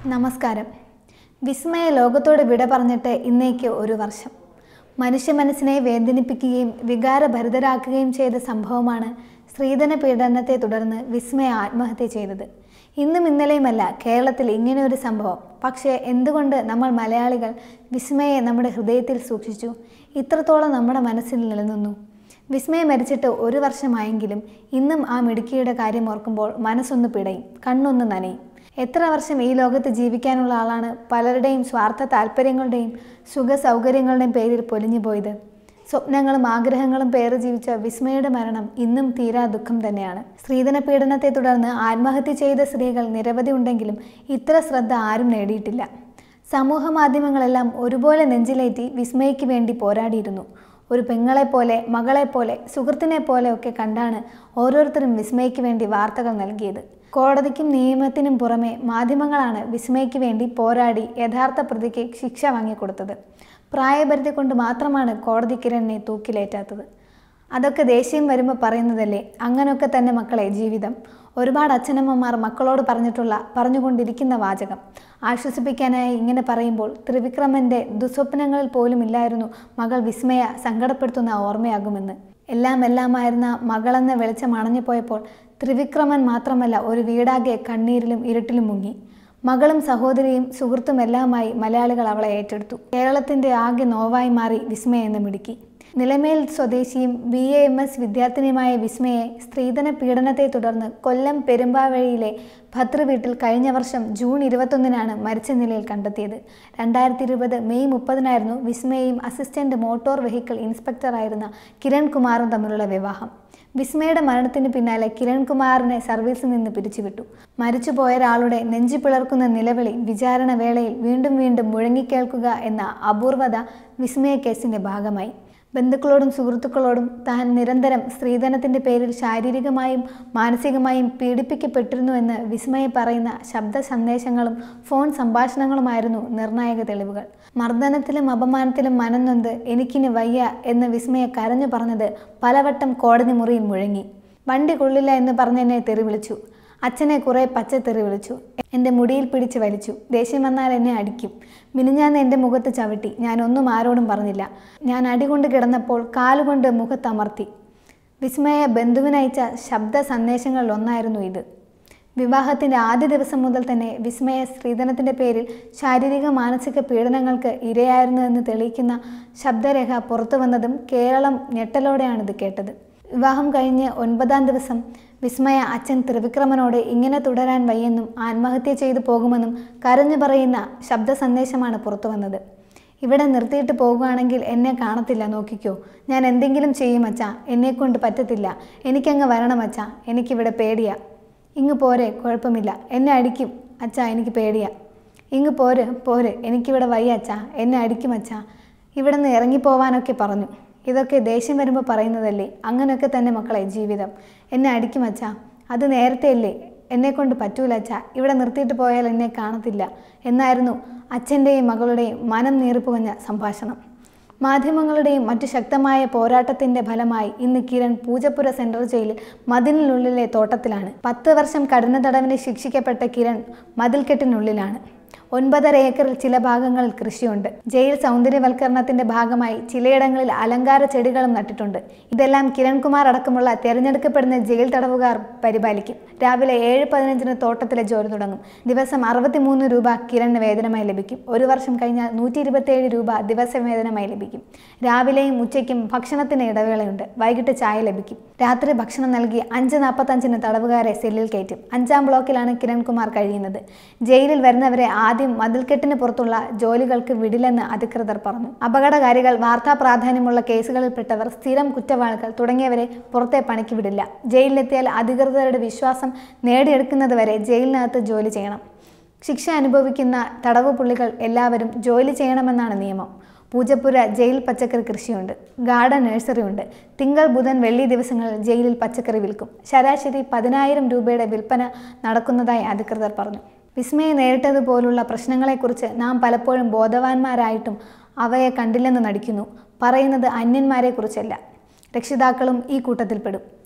നമസ്കാരം വിസ്മയ ലോകത്തോട് വിട പറഞ്ഞിട്ട് ഇന്നേക്ക് ഒരു വർഷം മനുഷ്യ മനസ്സിനെ വേദനിപ്പിക്കുകയും വികാരഭരിതരാക്കുകയും ചെയ്ത സംഭവമാണ് സ്ത്രീധന പീഡനത്തെ തുടർന്ന് വിസ്മയ ആത്മഹത്യ ചെയ്തത് ഇന്നും ഇന്നലെയുമല്ല കേരളത്തിൽ ഇങ്ങനെ ഒരു സംഭവം പക്ഷേ എന്തുകൊണ്ട് നമ്മൾ മലയാളികൾ വിസ്മയെ നമ്മുടെ ഹൃദയത്തിൽ സൂക്ഷിച്ചു ഇത്രത്തോളം നമ്മുടെ മനസ്സിൽ നിലനിന്നു വിസ്മയ മരിച്ചിട്ട് ഒരു വർഷമായെങ്കിലും ഇന്നും ആ മിടുക്കിയുടെ കാര്യം ഓർക്കുമ്പോൾ മനസ്സൊന്ന് പിടയും കണ്ണൊന്ന് നനയും എത്ര വർഷം ഈ ലോകത്ത് ജീവിക്കാനുള്ള ആളാണ് പലരുടെയും സ്വാർത്ഥ താല്പര്യങ്ങളുടെയും സുഖ സൗകര്യങ്ങളുടെയും പേരിൽ പൊലിഞ്ഞു പോയത് സ്വപ്നങ്ങളും ആഗ്രഹങ്ങളും പേര് ജീവിച്ച വിസ്മയുടെ മരണം ഇന്നും തീരാ ദുഃഖം തന്നെയാണ് സ്ത്രീധന പീഡനത്തെ തുടർന്ന് ആത്മഹത്യ ചെയ്ത സ്ത്രീകൾ നിരവധി ഉണ്ടെങ്കിലും ഇത്ര ശ്രദ്ധ ആരും നേടിയിട്ടില്ല സമൂഹ മാധ്യമങ്ങളെല്ലാം ഒരുപോലെ നെഞ്ചിലേറ്റി വിസ്മയ്ക്ക് വേണ്ടി പോരാടിയിരുന്നു ഒരു പെങ്ങളെപ്പോലെ മകളെപ്പോലെ സുഹൃത്തിനെ പോലെ ഒക്കെ കണ്ടാണ് ഓരോരുത്തരും വിസ്മയ്ക്ക് വേണ്ടി വാർത്തകൾ നൽകിയത് കോടതിക്കും നിയമത്തിനും പുറമെ മാധ്യമങ്ങളാണ് വിസ്മയ്ക്ക് വേണ്ടി പോരാടി യഥാർത്ഥ പ്രതിക്ക് ശിക്ഷ വാങ്ങിക്കൊടുത്തത് പ്രായപരിധി കൊണ്ട് മാത്രമാണ് കോടതി കിരണിനെ തൂക്കിലേറ്റാത്തത് അതൊക്കെ ദേഷ്യം വരുമ്പോൾ പറയുന്നതല്ലേ അങ്ങനെയൊക്കെ തന്നെ മക്കളെ ജീവിതം ഒരുപാട് അച്ഛനമ്മമാർ മക്കളോട് പറഞ്ഞിട്ടുള്ള പറഞ്ഞുകൊണ്ടിരിക്കുന്ന വാചകം ആശ്വസിപ്പിക്കാനായി ഇങ്ങനെ പറയുമ്പോൾ ത്രിവിക്രമൻ്റെ ദുസ്വപ്നങ്ങളിൽ പോലും ഇല്ലായിരുന്നു മകൾ വിസ്മയ സങ്കടപ്പെടുത്തുന്ന ഓർമ്മയാകുമെന്ന് എല്ലാം എല്ലാമായിരുന്ന മകളെന്ന വെളിച്ചം അണഞ്ഞു പോയപ്പോൾ ത്രിവിക്രമൻ മാത്രമല്ല ഒരു വീടാകെ കണ്ണീരിലും ഇരുട്ടിലും മുങ്ങി മകളും സഹോദരിയും സുഹൃത്തും എല്ലാമായി മലയാളികൾ അവളെ ഏറ്റെടുത്തു കേരളത്തിൻ്റെ ആകെ നോവായി മാറി വിസ്മയ എന്ന് മിടുക്കി നിലമേൽ സ്വദേശിയും ബി എ എം എസ് വിദ്യാർത്ഥിനിയുമായ വിസ്മയെ സ്ത്രീധന പീഡനത്തെ തുടർന്ന് കൊല്ലം പെരുമ്പാവഴിയിലെ ഭദ്രവീട്ടിൽ കഴിഞ്ഞ വർഷം ജൂൺ ഇരുപത്തൊന്നിനാണ് മരിച്ച നിലയിൽ കണ്ടെത്തിയത് രണ്ടായിരത്തി ഇരുപത് മെയ് മുപ്പതിനായിരുന്നു വിസ്മയയും അസിസ്റ്റന്റ് മോട്ടോർ വെഹിക്കിൾ ഇൻസ്പെക്ടറായിരുന്ന കിരൺ കുമാറും തമ്മിലുള്ള വിവാഹം വിസ്മയുടെ മരണത്തിന് പിന്നാലെ കിരൺകുമാറിനെ സർവീസിൽ നിന്ന് പിരിച്ചുവിട്ടു മരിച്ചുപോയ ഒരാളുടെ നെഞ്ചു പിളർക്കുന്ന നിലവിളി വിചാരണ വേളയിൽ വീണ്ടും വീണ്ടും മുഴങ്ങിക്കേൾക്കുക എന്ന അപൂർവത വിസ്മയ കേസിന്റെ ഭാഗമായി ബന്ധുക്കളോടും സുഹൃത്തുക്കളോടും താൻ നിരന്തരം സ്ത്രീധനത്തിന്റെ പേരിൽ ശാരീരികമായും മാനസികമായും പീഡിപ്പിക്കപ്പെട്ടിരുന്നുവെന്ന് വിസ്മയ പറയുന്ന ശബ്ദ സന്ദേശങ്ങളും ഫോൺ സംഭാഷണങ്ങളുമായിരുന്നു നിർണായക തെളിവുകൾ മർദ്ദനത്തിലും അപമാനത്തിലും മനംനൊന്ത് എനിക്കിനി വയ്യ എന്ന് വിസ്മയ കരഞ്ഞു പറഞ്ഞത് പലവട്ടം കോടതി മുറിയിൽ മുഴങ്ങി വണ്ടി കൊള്ളില്ല എന്ന് പറഞ്ഞെന്നെ തെറി വിളിച്ചു അച്ഛനെ കുറേ പച്ചത്തെറി വിളിച്ചു എൻ്റെ മുടിയിൽ പിടിച്ച് വലിച്ചു ദേഷ്യം വന്നാൽ എന്നെ അടിക്കും മിനിഞ്ഞാന്ന് എൻ്റെ മുഖത്ത് ചവിട്ടി ഞാൻ ഒന്നും ആരോടും പറഞ്ഞില്ല ഞാൻ അടികൊണ്ട് കിടന്നപ്പോൾ കാലുകൊണ്ട് മുഖത്തമർത്തി വിസ്മയ ബന്ധുവിനയച്ച ശബ്ദ സന്ദേശങ്ങളിൽ ഒന്നായിരുന്നു ഇത് വിവാഹത്തിൻ്റെ ആദ്യ ദിവസം മുതൽ തന്നെ വിസ്മയ സ്ത്രീധനത്തിൻ്റെ പേരിൽ ശാരീരിക മാനസിക പീഡനങ്ങൾക്ക് ഇരയായിരുന്നു എന്ന് തെളിയിക്കുന്ന ശബ്ദരേഖ പുറത്തു വന്നതും കേരളം ഞെട്ടലോടെയാണ് ഇത് കേട്ടത് വിവാഹം കഴിഞ്ഞ് ഒൻപതാം ദിവസം വിസ്മയ അച്ഛൻ ത്രിവിക്രമനോട് ഇങ്ങനെ തുടരാൻ വയ്യെന്നും ആത്മഹത്യ ചെയ്തു പോകുമെന്നും കരഞ്ഞു പറയുന്ന ശബ്ദ സന്ദേശമാണ് പുറത്തു വന്നത് ഇവിടെ നിർത്തിയിട്ട് പോകുകയാണെങ്കിൽ എന്നെ കാണത്തില്ല നോക്കിക്കോ ഞാൻ എന്തെങ്കിലും ചെയ്യും അച്ഛാ എന്നെക്കൊണ്ട് പറ്റത്തില്ല എനിക്കങ്ങ് വരണം അച്ഛാ എനിക്കിവിടെ പേടിയാ ഇങ്ങ് പോരെ കുഴപ്പമില്ല എന്നെ അടിക്കും അച്ഛാ എനിക്ക് പേടിയാ ഇങ്ങ് പോര് പോര് എനിക്കിവിടെ വയ്യ അച്ഛാ എന്നെ അടിക്കും അച്ഛാ ഇവിടെ നിന്ന് ഇറങ്ങിപ്പോവാനൊക്കെ പറഞ്ഞു ഇതൊക്കെ ദേഷ്യം വരുമ്പോൾ പറയുന്നതല്ലേ അങ്ങനെയൊക്കെ തന്നെ മക്കളെ ജീവിതം എന്നെ അടിക്കും അച്ഛാ അത് നേരത്തെ അല്ലേ എന്നെക്കൊണ്ട് പറ്റൂല അച്ഛാ ഇവിടെ നിർത്തിയിട്ട് പോയാൽ എന്നെ കാണത്തില്ല എന്നായിരുന്നു അച്ഛൻ്റെയും മകളുടെയും മനം നീറിപ്പുകഞ്ഞ സംഭാഷണം മാധ്യമങ്ങളുടെയും മറ്റു ശക്തമായ പോരാട്ടത്തിന്റെ ഫലമായി ഇന്ന് കിരൺ പൂജപ്പുര സെൻട്രൽ ജയിലിൽ മതിലിനുള്ളിലെ തോട്ടത്തിലാണ് പത്ത് വർഷം കഠിന തടവിന് ശിക്ഷിക്കപ്പെട്ട കിരൺ മതിൽക്കെട്ടിനുള്ളിലാണ് ഒൻപതര ഏക്കറിൽ ചില ഭാഗങ്ങളിൽ കൃഷിയുണ്ട് ജയിൽ സൗന്ദര്യവൽക്കരണത്തിന്റെ ഭാഗമായി ചിലയിടങ്ങളിൽ അലങ്കാര ചെടികളും നട്ടിട്ടുണ്ട് ഇതെല്ലാം കിരൺകുമാർ അടക്കമുള്ള തിരഞ്ഞെടുക്കപ്പെടുന്ന ജയിൽ തടവുകാർ പരിപാലിക്കും രാവിലെ ഏഴ് പതിനഞ്ചിന് തോട്ടത്തിലെ ജോലി തുടങ്ങും ദിവസം അറുപത്തിമൂന്ന് രൂപ കിരണിന് വേതനമായി ലഭിക്കും ഒരു വർഷം കഴിഞ്ഞാൽ നൂറ്റി ഇരുപത്തിയേഴ് രൂപ ദിവസ വേതനമായി ലഭിക്കും രാവിലെയും ഉച്ചയ്ക്കും ഭക്ഷണത്തിന് ഇടവേളയുണ്ട് വൈകിട്ട് ചായ ലഭിക്കും രാത്രി ഭക്ഷണം നൽകി അഞ്ച് നാൽപ്പത്തഞ്ചിന് തടവുകാരെ സെല്ലിൽ കയറ്റും അഞ്ചാം ബ്ലോക്കിലാണ് കിരൺകുമാർ കഴിയുന്നത് ജയിലിൽ വരുന്നവരെ ആദ്യം മതിൽക്കെട്ടിന് പുറത്തുള്ള ജോലികൾക്ക് വിടില്ലെന്ന് അധികൃതർ പറഞ്ഞു അപകടകാരികൾ വാർത്താ പ്രാധാന്യമുള്ള കേസുകളിൽപ്പെട്ടവർ സ്ഥിരം കുറ്റവാളികൾ തുടങ്ങിയവരെ പുറത്തെ പണിക്ക് വിടില്ല ജയിലിലെത്തിയാൽ അധികൃതരുടെ വിശ്വാസം നേടിയെടുക്കുന്നതുവരെ ജയിലിനകത്ത് ജോലി ചെയ്യണം ശിക്ഷ അനുഭവിക്കുന്ന തടവ് പുള്ളികൾ എല്ലാവരും ജോലി ചെയ്യണമെന്നാണ് നിയമം പൂജപ്പുര ജയിൽ പച്ചക്കറി കൃഷിയുണ്ട് ഗാർഡൻ നഴ്സറി ഉണ്ട് തിങ്കൾ ബുധൻ വെള്ളി ദിവസങ്ങളിൽ ജയിലിൽ പച്ചക്കറി വിൽക്കും ശരാശരി പതിനായിരം രൂപയുടെ വിൽപ്പന നടക്കുന്നതായി അധികൃതർ പറഞ്ഞു വിസ്മയെ നേരിട്ടതുപോലുള്ള പ്രശ്നങ്ങളെക്കുറിച്ച് നാം പലപ്പോഴും ബോധവാന്മാരായിട്ടും അവയെ കണ്ടില്ലെന്ന് നടിക്കുന്നു പറയുന്നത് അന്യന്മാരെക്കുറിച്ചല്ല രക്ഷിതാക്കളും ഈ കൂട്ടത്തിൽപ്പെടും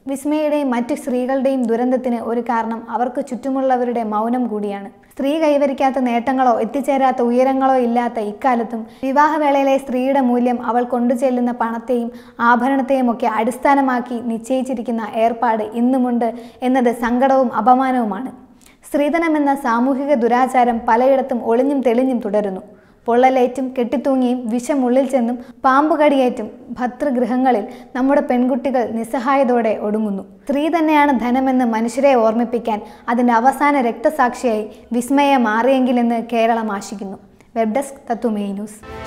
വിസ്മയുടെയും മറ്റു സ്ത്രീകളുടെയും ദുരന്തത്തിന് ഒരു കാരണം അവർക്ക് ചുറ്റുമുള്ളവരുടെ മൗനം കൂടിയാണ് സ്ത്രീ കൈവരിക്കാത്ത നേട്ടങ്ങളോ എത്തിച്ചേരാത്ത ഉയരങ്ങളോ ഇല്ലാത്ത ഇക്കാലത്തും വിവാഹവേളയിലെ സ്ത്രീയുടെ മൂല്യം അവൾ കൊണ്ടുചെല്ലുന്ന പണത്തെയും ആഭരണത്തെയും ഒക്കെ അടിസ്ഥാനമാക്കി നിശ്ചയിച്ചിരിക്കുന്ന ഏർപ്പാട് ഇന്നുമുണ്ട് എന്നത് സങ്കടവും അപമാനവുമാണ് സ്ത്രീധനമെന്ന സാമൂഹിക ദുരാചാരം പലയിടത്തും ഒളിഞ്ഞും തെളിഞ്ഞും തുടരുന്നു പൊള്ളലേറ്റും കെട്ടിത്തൂങ്ങിയും വിഷം ഉള്ളിൽ ചെന്നും പാമ്പുകടിയേറ്റും ഭർതൃഗൃഹങ്ങളിൽ നമ്മുടെ പെൺകുട്ടികൾ നിസ്സഹായതോടെ ഒടുങ്ങുന്നു സ്ത്രീ തന്നെയാണ് ധനമെന്ന് മനുഷ്യരെ ഓർമ്മിപ്പിക്കാൻ അതിൻ്റെ അവസാന രക്തസാക്ഷിയായി വിസ്മയ മാറിയെങ്കിലെന്ന് കേരളം ആശിക്കുന്നു വെബ് ഡെസ്ക് തത്തുമേ ന്യൂസ്